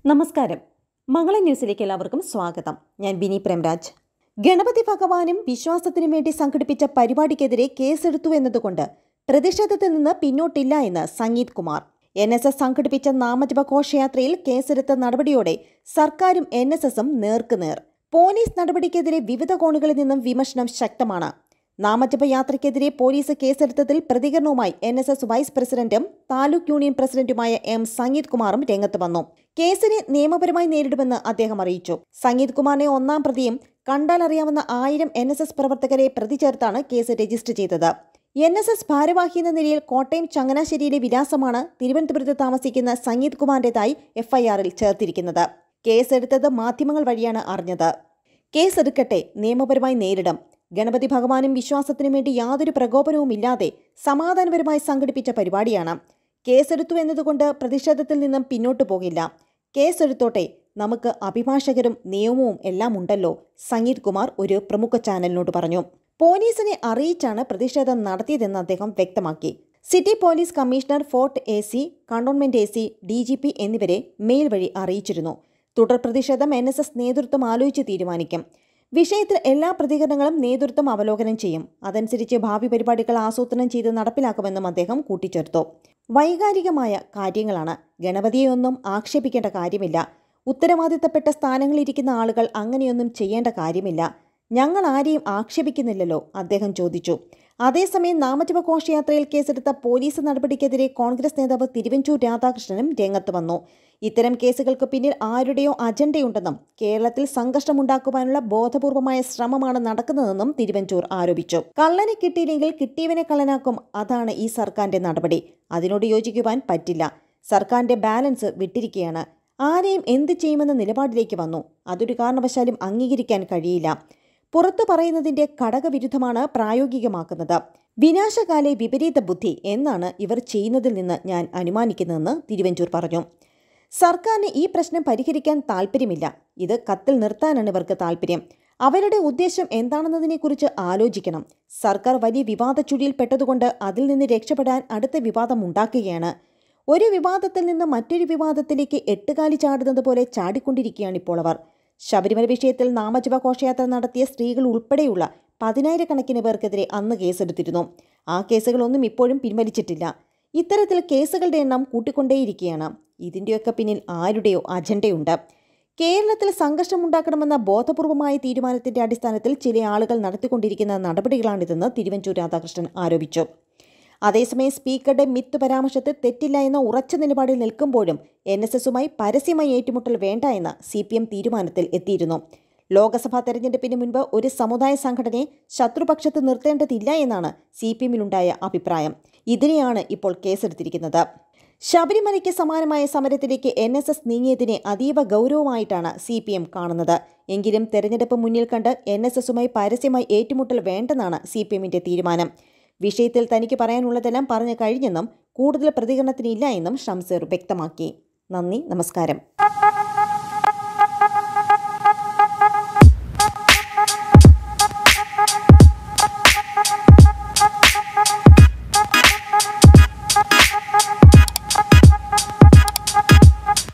നമസ്കാരം മംഗളം ന്യൂസിലേക്ക് എല്ലാവർക്കും സ്വാഗതം ഞാൻ ബിനി പ്രേംരാജ് ഗണപതി ഭഗവാനും വിശ്വാസത്തിനും വേണ്ടി സംഘടിപ്പിച്ച പരിപാടിക്കെതിരെ കേസെടുത്തു എന്നതുകൊണ്ട് പ്രതിഷേധത്തിൽ നിന്ന് പിന്നോട്ടില്ല എന്ന് Sangeeth Kumar N S S സംഘടിപ്പിച്ച നാമജപ ഘോഷയാത്രയിൽ കേസെടുത്ത നടപടിയോടെ സർക്കാരും എൻ എസ് എസും നേർക്കുനേർ പോലീസ് നടപടിക്കെതിരെ വിവിധ കോണുകളിൽ നിന്നും വിമർശനം ശക്തമാണ് നാമജപ യാത്രയ്ക്കെതിരെ പോലീസ് കേസെടുത്തതിൽ പ്രതികരണവുമായി എൻ എസ് എസ് വൈസ് പ്രസിഡന്റും താലൂക്ക് യൂണിയൻ പ്രസിഡന്റുമായ എം സംഗീത് കുമാറും രംഗത്ത് വന്നു കേസിനെ നിയമപരമായി നേരിടുമെന്ന് അദ്ദേഹം അറിയിച്ചു സംഗീത് കുമാറിനെ ഒന്നാം പ്രതിയും കണ്ടാൽ അറിയാവുന്ന ആയിരം എൻ എസ് എസ് പ്രവർത്തകരെ പ്രതി ചേർത്താണ് കേസ് രജിസ്റ്റർ ചെയ്തത് എൻ എസ് എസ് ഭാരവാഹി എന്ന നിലയിൽ കോട്ടയം ചങ്ങനാശ്ശേരിയിലെ വിലാസമാണ് തിരുവനന്തപുരത്ത് താമസിക്കുന്ന സംഗീത് കുമാറിന്റേതായി എഫ്ഐആറിൽ ചേർത്തിരിക്കുന്നത് കേസെടുത്തത് മാധ്യമങ്ങൾ വഴിയാണ് അറിഞ്ഞത് കേസെടുക്കട്ടെ നിയമപരമായി നേരിടും ഗണപതി ഭഗവാനും വിശ്വാസത്തിനും വേണ്ടി യാതൊരു പ്രകോപനവുമില്ലാതെ സമാധാനപരമായി സംഘടിപ്പിച്ച പരിപാടിയാണ് കേസെടുത്തു എന്നതുകൊണ്ട് പ്രതിഷേധത്തിൽ നിന്നും പിന്നോട്ടു പോകില്ല കേസെടുത്തോട്ടെ നമുക്ക് അഭിഭാഷകരും നിയമവും എല്ലാം ഉണ്ടല്ലോ സംഗീത് കുമാർ ഒരു പ്രമുഖ ചാനലിനോട് പറഞ്ഞു പോലീസിനെ അറിയിച്ചാണ് പ്രതിഷേധം നടത്തിയതെന്ന് അദ്ദേഹം വ്യക്തമാക്കി city police commissioner fort A C cantonment A C D G P എന്നിവരെ മെയിൽ വഴി അറിയിച്ചിരുന്നു തുടർ പ്രതിഷേധം എൻ എസ് എസ് നേതൃത്വം ആലോചിച്ച് തീരുമാനിക്കും വിഷയത്തിൽ എല്ലാ പ്രതികരണങ്ങളും നേതൃത്വം അവലോകനം ചെയ്യും അതനുസരിച്ച് ഭാവി പരിപാടികൾ ആസൂത്രണം ചെയ്ത് നടപ്പിലാക്കുമെന്നും അദ്ദേഹം കൂട്ടിച്ചേർത്തു വൈകാരികമായ കാര്യങ്ങളാണ് ഗണപതിയെയൊന്നും ആക്ഷേപിക്കേണ്ട കാര്യമില്ല ഉത്തരവാദിത്തപ്പെട്ട സ്ഥാനങ്ങളിലിരിക്കുന്ന ആളുകൾ അങ്ങനെയൊന്നും ചെയ്യേണ്ട കാര്യമില്ല ഞങ്ങൾ ആരെയും ആക്ഷേപിക്കുന്നില്ലല്ലോ അദ്ദേഹം ചോദിച്ചു അതേസമയം നാമജപ ഘോഷയാത്രയിൽ കേസെടുത്ത പോലീസ് നടപടിക്കെതിരെ കോൺഗ്രസ് നേതാവ് തിരുവഞ്ചൂർ രാധാകൃഷ്ണനും രംഗത്ത് വന്നു ഇത്തരം കേസുകൾക്ക് പിന്നിൽ ആരുടെയോ അജണ്ടയുണ്ടെന്നും കേരളത്തിൽ സംഘർഷമുണ്ടാക്കുവാനുള്ള ബോധപൂർവമായ ശ്രമമാണ് നടക്കുന്നതെന്നും തിരുവഞ്ചൂർ ആരോപിച്ചു കള്ളനെ കിട്ടിയില്ലെങ്കിൽ കിട്ടിയവനെ കള്ളനാക്കും അതാണ് ഈ സർക്കാരിന്റെ നടപടി അതിനോട് യോജിക്കുവാൻ പറ്റില്ല സർക്കാരിന്റെ ബാലൻസ് വിട്ടിരിക്കുകയാണ് ആരെയും എന്ത് ചെയ്യുമെന്ന നിലപാടിലേക്ക് വന്നു അതൊരു കാരണവശാലും അംഗീകരിക്കാൻ കഴിയില്ല പുറത്തു പറയുന്നതിന്റെ ഘടകവിരുദ്ധമാണ് പ്രായോഗികമാക്കുന്നത് വിനാശകാലെ വിപരീത ബുദ്ധി എന്നാണ് ഇവർ ചെയ്യുന്നതിൽ നിന്ന് ഞാൻ അനുമാനിക്കുന്നതെന്ന് തിരുവഞ്ചൂർ പറഞ്ഞു സർക്കാരിന് ഈ പ്രശ്നം പരിഹരിക്കാൻ താൽപ്പര്യമില്ല ഇത് കത്തിൽ നിർത്താനാണ് ഇവർക്ക് താൽപ്പര്യം അവരുടെ ഉദ്ദേശം എന്താണെന്നതിനെക്കുറിച്ച് ആലോചിക്കണം സർക്കാർ വലിയ വിവാദ ചുഴിയിൽപ്പെട്ടതുകൊണ്ട് അതിൽ നിന്ന് രക്ഷപ്പെടാൻ അടുത്ത വിവാദം ഉണ്ടാക്കുകയാണ് ഒരു വിവാദത്തിൽ നിന്ന് മറ്റൊരു വിവാദത്തിലേക്ക് എട്ടുകാലി ചാടുന്നത് പോലെ ചാടിക്കൊണ്ടിരിക്കുകയാണ് ഇപ്പോൾ അവർ ശബരിമല വിഷയത്തിൽ നാമജപ ഘോഷയാത്ര നടത്തിയ സ്ത്രീകൾ ഉൾപ്പെടെയുള്ള പതിനായിരക്കണക്കിന് പേർക്കെതിരെ അന്ന് കേസെടുത്തിരുന്നു ആ കേസുകളൊന്നും ഇപ്പോഴും പിൻവലിച്ചിട്ടില്ല ഇത്തരത്തിൽ കേസുകളുടെ എണ്ണം കൂട്ടിക്കൊണ്ടേയിരിക്കുകയാണ് ഇതിൻ്റെയൊക്കെ പിന്നിൽ ആരുടെയോ അജണ്ടയുണ്ട് കേരളത്തിൽ സംഘർഷമുണ്ടാക്കണമെന്ന ബോധപൂർവമായ തീരുമാനത്തിന്റെ അടിസ്ഥാനത്തിൽ ചില ആളുകൾ നടത്തിക്കൊണ്ടിരിക്കുന്ന നടപടികളാണിതെന്ന് തിരുവഞ്ചൂർ രാധാകൃഷ്ണൻ ആരോപിച്ചു അതേസമയം സ്പീക്കറുടെ മിത്ത് പരാമർശത്തിൽ തെറ്റില്ല എന്ന ഉറച്ച നിലപാടിൽ നിൽക്കുമ്പോഴും എൻ എസ് എസുമായി പരസ്യമായി ഏറ്റുമുട്ടൽ വേണ്ട എന്ന സി പി എം തീരുമാനത്തിൽ എത്തിയിരുന്നു ലോക്സഭാ തെരഞ്ഞെടുപ്പിന് മുൻപ് ഒരു സമുദായ സംഘടനയെ ശത്രുപക്ഷത്ത് നിർത്തേണ്ടതില്ല എന്നാണ് സി പി എമ്മിലുണ്ടായ അഭിപ്രായം ഇതിനെയാണ് ഇപ്പോൾ കേസെടുത്തിരിക്കുന്നത് ശബരിമലയ്ക്ക് സമാനമായ സമരത്തിലേക്ക് എൻ എസ് എസ് നീങ്ങിയതിനെ അതീവ ഗൗരവമായിട്ടാണ് സി പി എം കാണുന്നത് എങ്കിലും തെരഞ്ഞെടുപ്പ് മുന്നിൽ കണ്ട് എൻ എസ് എസുമായി പരസ്യമായി ഏറ്റുമുട്ടൽ വേണ്ടെന്നാണ് സി പി എമ്മിന്റെ തീരുമാനം വിഷയത്തിൽ തനിക്ക് പറയാനുള്ളതെല്ലാം പറഞ്ഞു കഴിഞ്ഞെന്നും കൂടുതൽ പ്രതികരണത്തിനില്ല എന്നും ഷംസീർ വ്യക്തമാക്കി നന്ദി നമസ്കാരം